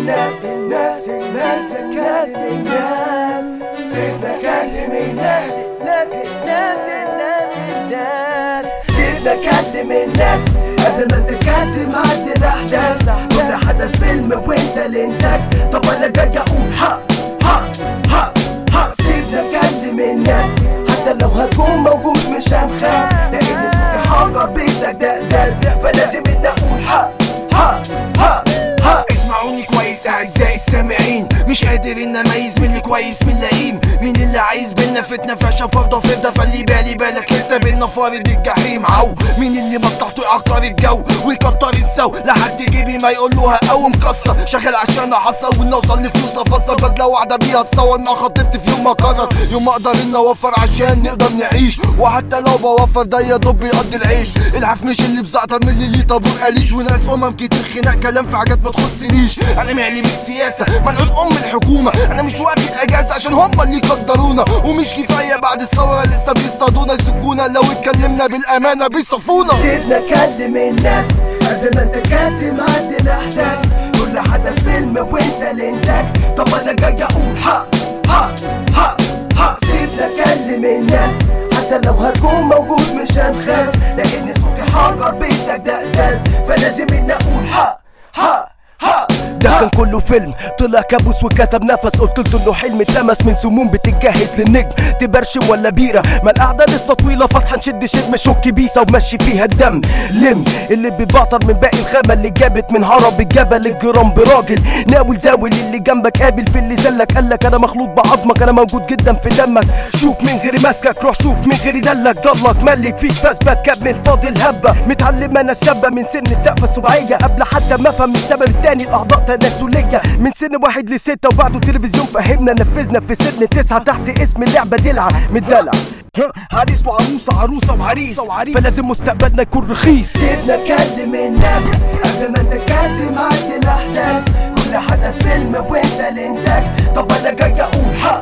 الناس الناس الناس الناس الناس سيبنا كلم الناس الناس الناس الناس الناس سيبنا كلم الناس قبل ما انت تكتم عد الاحداث كل حدث فيلم وانت الانتاج طب انا جاي اقول ها ها ها ها سيبنا كلم الناس حتى لو هتكون موجود مش هنخاف لان صوتي حجر بيتك ده ازاز فلازم ان اقول ها ها ها ها اسمعوني كويس اعزائي السامعين مش قادر ان اميز مين اللي كويس من اللئيم مين اللي عايز بينا فتنه فاشة فرضه فرده فاللي بالي بالك لسه بينا فارض الجحيم عو مين اللي مصلحته يعكر الجو ويكتر السو لحد جيبي ما يقول له هقوم مكسر شغال عشان احصل وان اوصل لفلوس افسر بدله واحده بيها اتصور مع خطيبتي في يوم ما قرر يوم ما اقدر ان اوفر عشان نقدر نعيش وحتى لو بوفر ده يا دوب بيقضي العيش العف مش اللي بزعتر من اللي ليه طابور قليش وناس امم كتير خناق كلام في حاجات ما تخصنيش انا مالي من السياسه منعود ام الحكومه انا مش واخد اجازه عشان هم اللي يقدرونا ومش كفايه بعد الثوره لسه بيصطادونا يسكونا لو اتكلمنا بالامانه بيصفونا سيبنا كلم الناس قبل ما انت كاتم عد الاحداث كل حدث فيلم وانت الانتاج طب انا جاي اقول ها ها ها ها سيبنا كلم الناس حتى لو هتكون موجود مش هنخاف لان صوتي حجر بيتك ده ازاز فلازم ان اقول ها ها ها ده كان كله فيلم طلع كابوس وكتب نفس قلت له انه حلم اتلمس من سموم بتتجهز للنجم تبرشم ولا بيره ما القعده لسه طويله فاتحه نشد شد شك بيسه ومشي فيها الدم لم اللي بيبعطر من باقي الخامه اللي جابت من هرب الجبل الجرام براجل ناول زاول اللي جنبك قابل في اللي زلك قالك انا مخلوط بعظمك انا موجود جدا في دمك شوف من غيري ماسكك روح شوف من غيري دلك ضلك ملك فيك فاثبت كمل فاضل هبه متعلم انا السبه من سن السقفه السبعيه قبل حتى ما افهم السبب التاني الاعضاء تناسليه من سن واحد لستة وبعده تلفزيون فهمنا نفذنا في سن تسعة تحت اسم اللعبة دلعة مدلع ها، عريس وعروسة عروسة وعريس فلازم مستقبلنا يكون رخيص سيبنا كلم الناس قبل ما انت كاتم عد الاحداث كل حدث فيلم وانت الانتاج طب انا جاي اقول ها